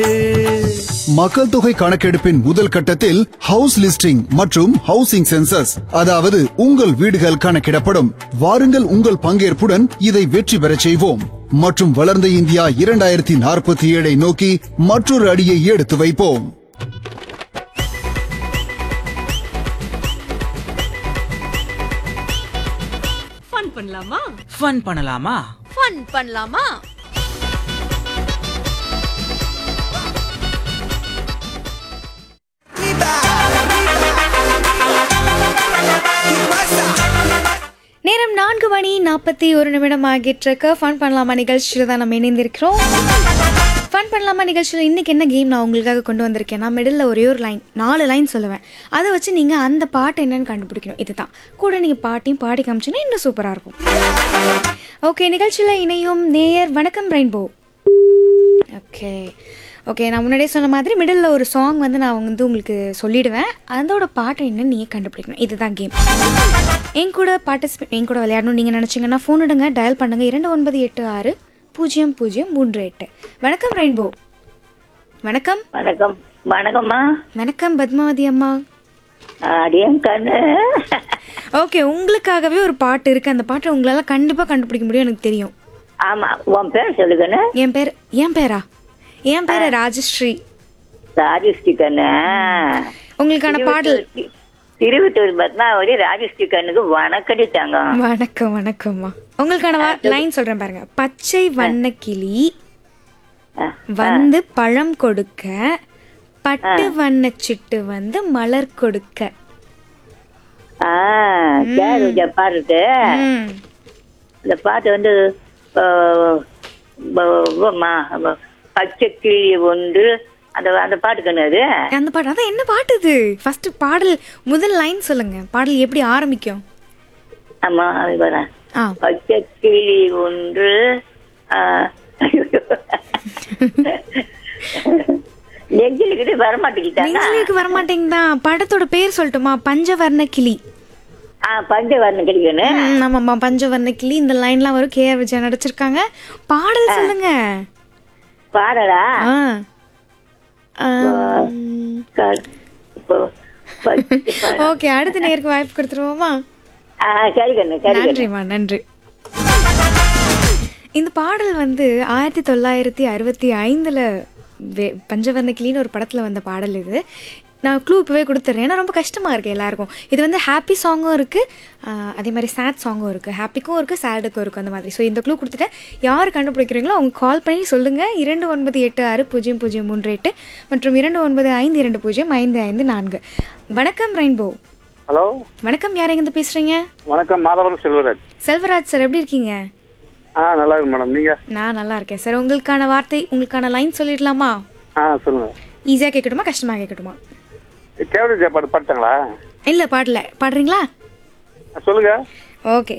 மக்கள் தொகை கணக்கெடுப்பின் முதல் கட்டத்தில் ஹவுஸ் லிஸ்டிங் மற்றும் ஹவுசிங் சென்சஸ் அதாவது உங்கள் வீடுகள் கணக்கிடப்படும் வாருங்கள் உங்கள் பங்கேற்புடன் இதை வெற்றி பெறச் செய்வோம் மற்றும் வளர்ந்த இந்தியா இரண்டாயிரத்தி நாற்பத்தி ஏழை நோக்கி மற்றொரு அடியை எடுத்து வைப்போம் ஃபன் பண்ணலாமா ஃபன் பண்ணலாமா ஃபன் பண்ணலாமா நேரம் நான்கு மணி நாற்பத்தி ஒரு நிமிடம் ஆகிட்டு ஃபன் பண்ணலாமா நிகழ்ச்சியில் தான் நம்ம இணைந்திருக்கிறோம் ஃபன் பண்ணலாமா நிகழ்ச்சியில் இன்றைக்கி என்ன கேம் நான் உங்களுக்காக கொண்டு வந்திருக்கேன் நான் மிடில் ஒரே ஒரு லைன் நாலு லைன் சொல்லுவேன் அதை வச்சு நீங்கள் அந்த பாட்டு என்னன்னு கண்டுபிடிக்கணும் இதுதான் கூட நீங்கள் பாட்டையும் பாடி காமிச்சிங்கன்னா இன்னும் சூப்பராக இருக்கும் ஓகே நிகழ்ச்சியில் இணையும் நேயர் வணக்கம் ரெயின்போ ஓகே ஓகே நான் முன்னாடியே சொன்ன மாதிரி மிடில் ஒரு சாங் வந்து நான் வந்து உங்களுக்கு சொல்லிடுவேன் அதோட பாட்டு என்னன்னு நீங்கள் கண்டுபிடிக்கணும் இதுதான் கேம் என் கூட பார்ட்டிசிபேட் என் கூட விளையாடணும் நீங்கள் நினச்சிங்கன்னா ஃபோன் எடுங்க டயல் பண்ணுங்கள் இரண்டு ஒன்பது எட்டு ஆறு பூஜ்ஜியம் பூஜ்ஜியம் மூன்று எட்டு வணக்கம் ரெயின்போ வணக்கம் வணக்கம் வணக்கம்மா வணக்கம் பத்மாவதி அம்மா அடியன் கண்ணு ஓகே உங்களுக்காகவே ஒரு பாட்டு இருக்குது அந்த பாட்டை உங்களால் கண்டிப்பாக கண்டுபிடிக்க முடியும் எனக்கு தெரியும் ஆமா உன் பேர் சொல்லுங்கண்ணு என் பேர் என் பேரா என் பேர் ராஜஸ்ரீ ராஜஸ்ரீ கண்ணு உங்களுக்கான பாடல் திருவத்தூர் திருவத்தூர் பத்மாவதி ராஜஸ்ரீ கண்ணுக்கு வணக்கடி தங்கம் வணக்கம் வணக்கம்மா உங்களுக்கான லைன் சொல்றேன் பாருங்க பச்சை வண்ண கிளி வந்து பழம் கொடுக்க பட்டு வண்ண சிட்டு வந்து மலர் கொடுக்க ஆ கேரு இந்த பாட்டு ம். இந்த பாட்டு வந்து ஆ, ப- ப- மா- ப- பச்சை கிளி ஒன்று அந்த அந்த பாட்டு கண்ணு அது அந்த பாட்டு அதான் என்ன பாட்டு இது ஃபர்ஸ்ட் பாடல் முதல் லைன் சொல்லுங்க பாடல் எப்படி ஆரம்பிக்கும் ஆமா அது வரேன் ஆ பச்சை கிளி ஒன்று ஆ, நெஞ்சிலுக்கிட்டு வரமாட்டேங்கிட்டாங்க நெஞ்சிலுக்கு வரமாட்டேங்குதா படத்தோட பேர் சொல்லட்டுமா பஞ்சவர்ண கிளி ஆ பஞ்ச வரணும் கிடைக்கணும் ம், ஆமாம்மா பஞ்சவர்ண கிளி இந்த லைன்லாம் வரும் கே ஆர் விஜயா நடிச்சிருக்காங்க பாடல் சொல்லுங்க பாடலா ஆ ஆம். க- இப்போ- பச்சை ப- ஓகே அடுத்த நேருக்கு வாய்ப்பு கொடுத்துருவோமா ஆ, சரி கண்ணு சரி கண்ணு நன்றிம்மா நன்றி இந்த பாடல் வந்து ஆயிரத்தி தொள்ளாயிரத்தி அறுபத்தி ஐந்தில் பஞ்சவர்ண கிளின்னு ஒரு படத்தில் வந்த பாடல் இது நான் க்ளூ இப்போவே கொடுத்துட்றேன் ஏன்னா ரொம்ப கஷ்டமாக இருக்குது எல்லாருக்கும் இது வந்து ஹாப்பி சாங்கும் இருக்குது அதே மாதிரி சேட் சாங்கும் இருக்குது ஹாப்பிக்கும் இருக்குது சேடுக்கும் இருக்குது அந்த மாதிரி ஸோ இந்த க்ளூ கொடுத்துட்டேன் யார் கண்டுபிடிக்கிறீங்களோ அவங்க கால் பண்ணி சொல்லுங்கள் இரண்டு ஒன்பது எட்டு ஆறு பூஜ்ஜியம் பூஜ்ஜியம் மூன்று எட்டு மற்றும் இரண்டு ஒன்பது ஐந்து இரண்டு பூஜ்ஜியம் ஐந்து ஐந்து நான்கு வணக்கம் ரெயின்போ ஹலோ வணக்கம் யார் எங்கேருந்து பேசுகிறீங்க வணக்கம் மாதவரம் செல்வராஜ் செல்வராஜ் சார் எப்படி இருக்கீங்க ஆ நல்லா இருக்கு மேடம் நீங்க நான் நல்லா இருக்கேன் சார் உங்களுக்கான வார்த்தை உங்களுக்கான லைன் சொல்லிடலாமா ஆ சொல்லுங்க ஈஸியாக கேட்கட்டுமா கஷ்டமாக கேட்கட்டுமா கேவடி பாட்டு பாட்டாங்களா இல்லை பாடல பாடுறீங்களா சொல்லுங்க ஓகே